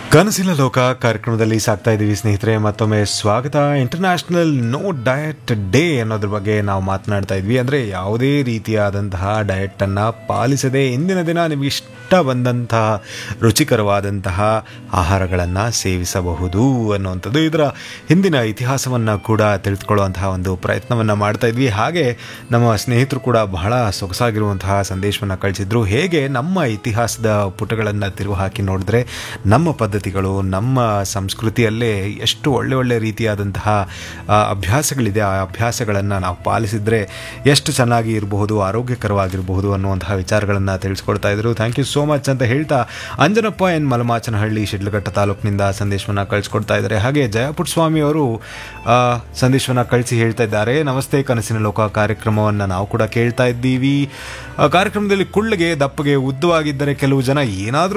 ಕನಸಿನ ಲೋಕ ಕಾರ್ಯಕ್ರಮದಲ್ಲಿ ಸಾಕ್ತಾ ಇದ್ದೀವಿ ಸ್ನೇಹಿತರೆ ಮತ್ತೊಮ್ಮೆ ಸ್ವಾಗತ ಇಂಟರ್ನ್ಯಾಷನಲ್ ನೋ ಡಯಟ್ ಡೇ ಅನ್ನೋದ್ರ ಬಗ್ಗೆ ನಾವು ಮಾತನಾಡ್ತಾ ಇದ್ವಿ ಅಂದರೆ ಯಾವುದೇ ರೀತಿಯಾದಂತಹ ಡಯಟನ್ನು ಪಾಲಿಸದೆ ಇಂದಿನ ದಿನ ನಿಮಗೆ ಇಷ್ಟ ಬಂದಂತಹ ರುಚಿಕರವಾದಂತಹ ಆಹಾರಗಳನ್ನು ಸೇವಿಸಬಹುದು ಅನ್ನುವಂಥದ್ದು ಇದರ ಹಿಂದಿನ ಇತಿಹಾಸವನ್ನು ಕೂಡ ತಿಳಿದುಕೊಳ್ಳುವಂತಹ ಒಂದು ಪ್ರಯತ್ನವನ್ನು ಮಾಡ್ತಾ ಇದ್ವಿ ಹಾಗೆ ನಮ್ಮ ಸ್ನೇಹಿತರು ಕೂಡ ಬಹಳ ಸೊಗಸಾಗಿರುವಂತಹ ಸಂದೇಶವನ್ನು ಕಳಿಸಿದ್ರು ಹೇಗೆ ನಮ್ಮ ಇತಿಹಾಸದ ಪುಟಗಳನ್ನು ತಿರುವು ಹಾಕಿ ನೋಡಿದ್ರೆ ನಮ್ಮ ಪದ್ಧತಿಗಳು ನಮ್ಮ ಸಂಸ್ಕೃತಿಯಲ್ಲೇ ಎಷ್ಟು ಒಳ್ಳೆ ಒಳ್ಳೆ ರೀತಿಯಾದಂತಹ ಆ, ಅಭ್ಯಾಸಗಳಿದೆ ಆ ಅಭ್ಯಾಸಗಳನ್ನು ನಾವು ಪಾಲಿಸಿದರೆ ಎಷ್ಟು ಚೆನ್ನಾಗಿ ಇರಬಹುದು ಆರೋಗ್ಯಕರವಾಗಿರಬಹುದು ಅನ್ನುವಂತಹ ವಿಚಾರಗಳನ್ನು ತಿಳಿಸ್ಕೊಡ್ತಾ ಇದ್ರು ಥ್ಯಾಂಕ್ ಯು ಸೋ ಮಚ್ ಅಂತ ಹೇಳ್ತಾ ಅಂಜನಪ್ಪ ಎನ್ ಮಲಮಾಚನಹಳ್ಳಿ ಶಿಡ್ಲಘಟ್ಟ ತಾಲೂಕಿನಿಂದ ಸಂದೇಶವನ್ನು ಕಳಿಸ್ಕೊಡ್ತಾ ಇದ್ದಾರೆ ಹಾಗೆ ಜಯಪುಟ್ ಸ್ವಾಮಿ ಅವರು ಆ, ಸಂದೇಶವನ್ನು ಕಳಿಸಿ ಹೇಳ್ತಾ ಇದ್ದಾರೆ ನಮಸ್ತೆ ಕನಸಿನ ಲೋಕ ಕಾರ್ಯಕ್ರಮವನ್ನು ನಾವು ಕೂಡ ಕೇಳ್ತಾ ಇದ್ದೀವಿ ಆ ಕಾರ್ಯಕ್ರಮದಲ್ಲಿ ಕುಳ್ಳಗೆ ದಪ್ಪಗೆ ಉದ್ದವಾಗಿದ್ದರೆ ಕೆಲವು ಜನ ಏನಾದರೂ